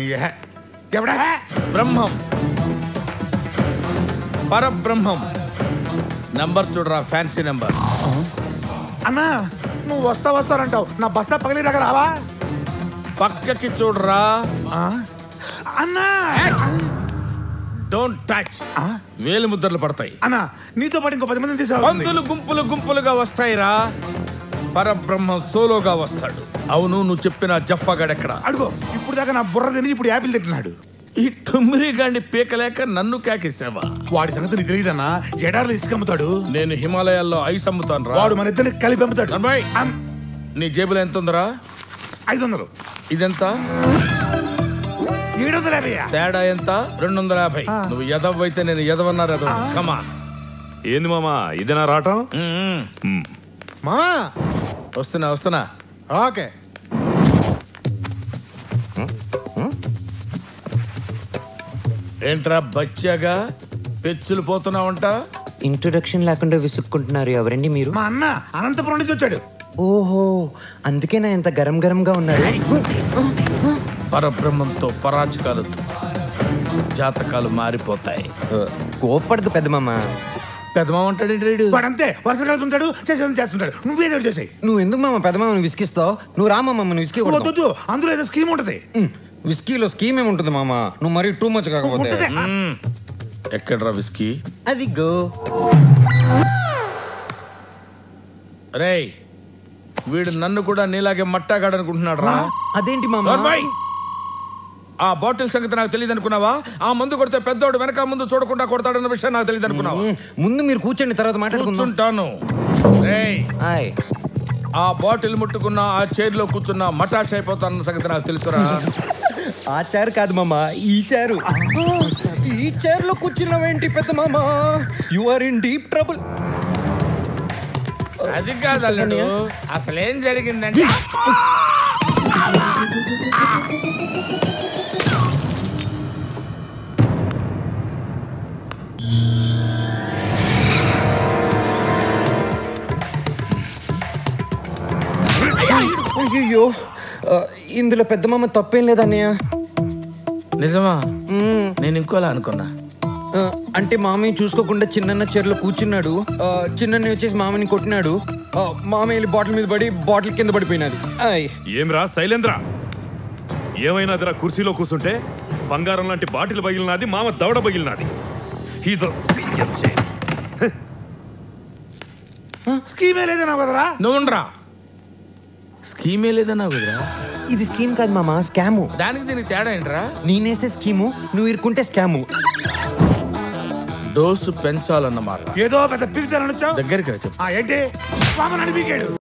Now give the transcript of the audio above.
ఎవడా బ్రహ్మం పరబ్రహ్మం నంబర్ చూడరా ఫ్యాన్సీ నంబర్ అన్నా నువ్వు వస్తా వస్తారంటావు నా బస్తా పగిలి దగ్గర రావా పక్కకి చూడరా ఆ? అన్నా డోంట్ టచ్ ఆ? వేలు ముద్రలు పడతాయి అన్నా నీతో పాటు ఇంకో పది మందిని తీసుకురా పందులు గుంపులు గుంపులుగా వస్తాయిరా పరబ్రహ్మం సోలోగా వస్తాడు అవును నువ్వు చెప్పిన జఫాగాడెక్కడ అడుగో ఇప్పుడు దాకా నా బుర్ర తిని ఇప్పుడు యాపిల్ తింటున్నాడు ఈ టుమ్మిరి గాండి పీకలేక నన్ను కేకేసావా వాడి సంగతి నీకు తెలియదన్నా ఎడార్లు ఇసుకమ్ముతాడు నేను హిమాలయాల్లో ఐస్ అమ్ముతాను రా వాడు మన ఇద్దరిని కలిపి అమ్ముతాడు నర్మయ్. అమ్, నీ జేబులో ఎంత ఉందరా ఐదు వందలు ఇదెంత ఏడు వందల యాభై తేడా ఎంత రెండు వందల యాభై ఆ. నువ్వు ఎదవ్ అయితే నేను ఎదవన్నారు ఎదవ కమా ఏంది మామా ఇదేనా రావటం మ్. మా వస్తున్నా వస్తున్నా ఓకే ఏంట్రా బచ్చాగా పెచ్చులు పోతున్నావంట ఇంట్రొడక్షన్ లేకుండా విసుక్కుంటున్నారు ఎవరండి మీరు మా అన్న అనంతపురం నుంచి వచ్చాడు ఓహో అందుకేనా ఇంత గరం గరంగా ఉన్నారు పరబ్రహ్మంతో పరాచకాలు జాతకాలు మారిపోతాయి కోప్పడదు పెద్ద మామ పెద్దమామ అంటాడేంటి రేడు వాడు అంతే వరుస కలుతుంటాడు చేసేది చేస్తుంటాడు నువ్వేదో చేసాయి నువ్వు ఎందుకు మామ పెద్ద మామని విసికిస్తావు నువ్వు రా మామ మనం విసికి కొడదాం. వద్దు అందులో ఏదో స్కీమ్ ఉంటది ఉమ్, విస్కీలో స్కీమ్ ఏముంటుంది మామ నువ్వు మరీ టూ మచ్ కాకపోతే ఉంటది ఎక్కడ్రా విస్కీ అది గో రేయ్ వీడు నన్ను కూడా నీలాగే మట్టాగాడనుకుంటున్నాడు రా అదేంటి మామ ఆ బాటిల్ సంగతి నాకు తెలియదు అనుకున్నావా ఆ మందు కొడితే పెద్దోడు వెనక ముందు చూడకుండా కొడతాడన్న విషయం నాకు తెలియదు అనుకున్నావా ఉమ్, ముందు మీరు కూర్చోండి తర్వాత మాట్లాడుకుందాం కూర్చుంటాను రేయ్ హాయ్ ఆ బాటిల్ ముట్టుకున్న ఆ చైర్ లో కూర్చున్న మటాష్ అయిపోతానన్న సంగతి నాకు తెలుసురా ఆ చైర్ కాదు మామ ఈ చైరు ఈ చైర్ లో కూర్చున్నావేంటి పెద్ద మామ you are in deep trouble అది కాదు అల్లుడు అసలేం జరిగిందంటే అయ్యో ఇందులో పెద్ద మామ తప్పేం లేదన్నయ్య నిజమా మ్మ్. నేను ఇంకోలా అనుకున్నా ఆ, అంటే మామయ్య చూసుకోకుండా చిన్న చీరలో కూర్చున్నాడు ఆ, చిన్నన్న వచ్చేసి మామని కొట్టినాడు ఆ, మామయ్య వెళ్ళి బాటిల్ మీద పడి బాటిల్ కింద పడిపోయినది ఆయ్ ఏమ్రా శైలేంద్ర ఏమైనాదిరా కుర్చీలో కూర్చుంటే బంగారం లాంటి బాటిల్ పగిలినాది మామ దవడ పగిలినాది ఇదో సీఎం చైన్. స్కీమే లేదన్నావు కదరా నువ్వుండ్రా స్కీమే లేదన్నా కుదరా ఇది స్కీమ్ కాదు మామ స్కాము దానికి దీనికి తేడా ఏంట్రా నేనేస్తే స్కీము నువ్వు ఇరుక్కుంటే స్కాము డోసు పెంచాలన్నమాట ఏదో పెద్ద పిక్చర్ అనొచ్చావు దగ్గరికి రా చెప్పు ఆ ఏంటి వామన్ అని పీకాడు